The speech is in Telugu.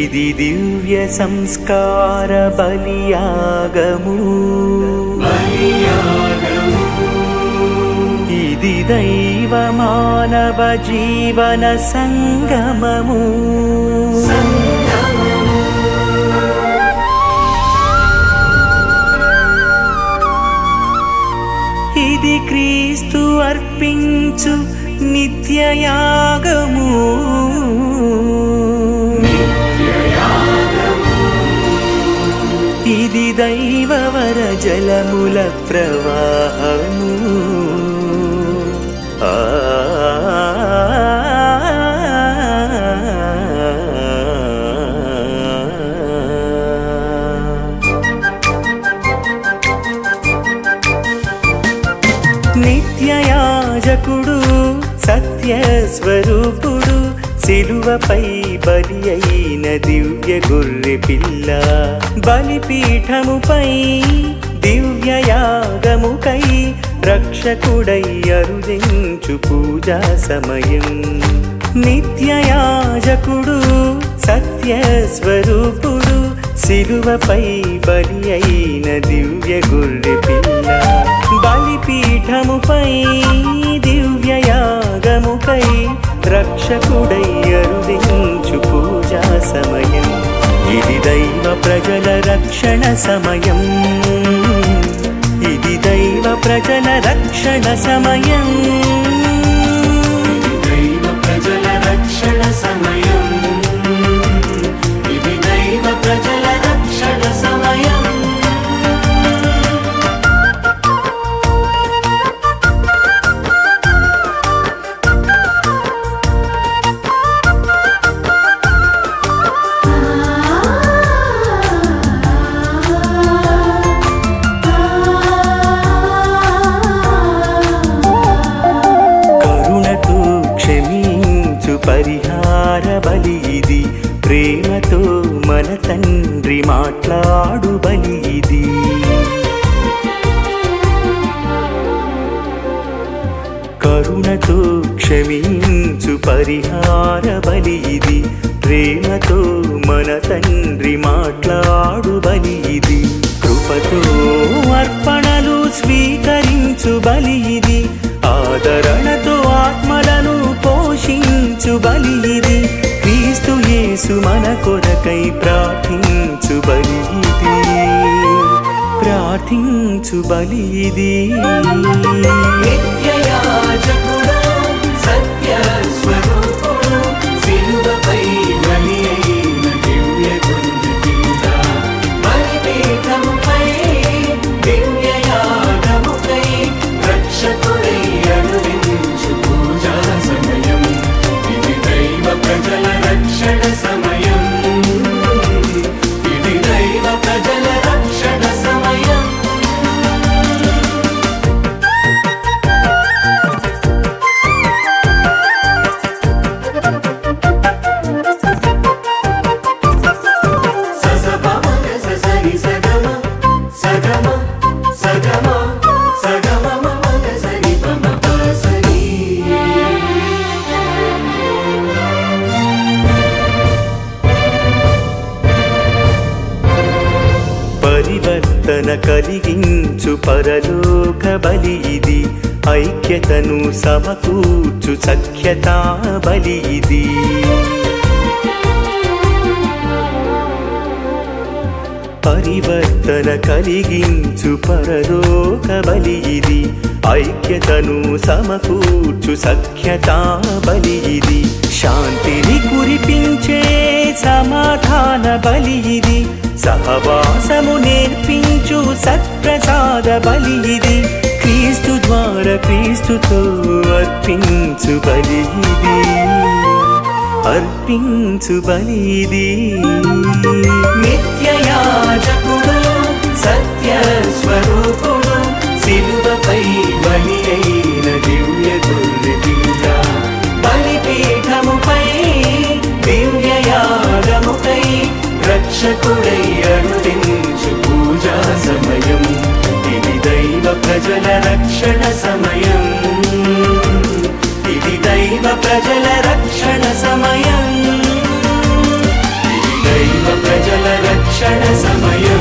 ఇది దివ్య సంస్కార బలియాగము ఇది దైవ మానవ జీవన సంగమము ఇది క్రీస్తు అర్పించు నిత్యయాగము ఇది దైవవర జలముల ప్రవాహము ఆ నిత్యయాజకుడు సత్యస్వరూపుడు సిలువపై బలి అయిన దివ్య గొర్రె పిల్ల బలిపీఠముపై దివ్యయాగముకై రక్షకుడై అరుదించు పూజా సమయం నిత్యయాజకుడు సత్యస్వరూపుడు సిలువపై బలి అయిన దివ్య గొర్రె పిల్ల బలిపీఠముపై దివ్యయాగముకై రక్షకుడై అరుదించు పూజా సమయం ఇది దైవ ప్రజల రక్షణ సమయం ఇది దైవ ప్రజల రక్షణ సమయం ఇది దైవ ప్రజల రక్షణ సమయం ఇది దైవ ప్రజల రక్షణ సమయం కరుణతో క్షమించు పరిహార బలి ఇది ప్రేమతో మన తండ్రి మాట్లాడు బలి ఇది కరుణతో క్షమించు పరిహార బలి ఇది ప్రేమతో మన తండ్రి మాట్లాడు బలి ఇది కృపతో అర్పణలు స్వీకరించు బలి ఇది ఆదరణతో ఆత్మలను పోషించు బలి ఇది క్రీస్తు యేసు మన కొరకై ప్రార్థించు బలి ఇది ప్రార్థించు బలి ఇది నిత్యయాజకుడు సత్య స్వరూపుడు సిలువపై బలి అయిన దివ్య గొర్రె పిల్ల బలిపీఠముపై దివ్యయాగముకై రక్షకుడై అనువించు పూజా సమయం ఇది దైవ ప్రజల రక్షణ సమయం ఇది దైవ ప్రజల రక్షణ సమయం ససపమ ససని సగమ సగమ సగమ సగమ మమ సని పమ పసని పరివర్తన కలిగించు పరలోక బలి ఇది ఐక్యతను సమకూర్చు సఖ్యతా బలి ఇది పరివర్తన కలిగించు పరలోక బలి ఇది ఐక్యతను సమకూర్చు సఖ్యతా బలి ఇది శాంతిని కురిపించే సమాధాన బలి ఇది సహవాసము నేర్పించు సత్ప్రసాద బలి ఇది క్రీస్తు ద్వారా క్రీస్తుతో అర్పించు బలి ఇది అర్పించు బలి ఇది నిత్యయాజకుడు సత్య స్వరూపుడు సిలువపై బలి అయిన దివ్య గొర్రె పిల్ల బలిపీఠముపై దివ్యయాగముకై రక్షకుడై అరుదించు పూజా సమయం ఇది దైవ ప్రజల రక్షణ సమయం ఇది దైవ ప్రజల రక్షణ సమయం ఇది దైవ సమయం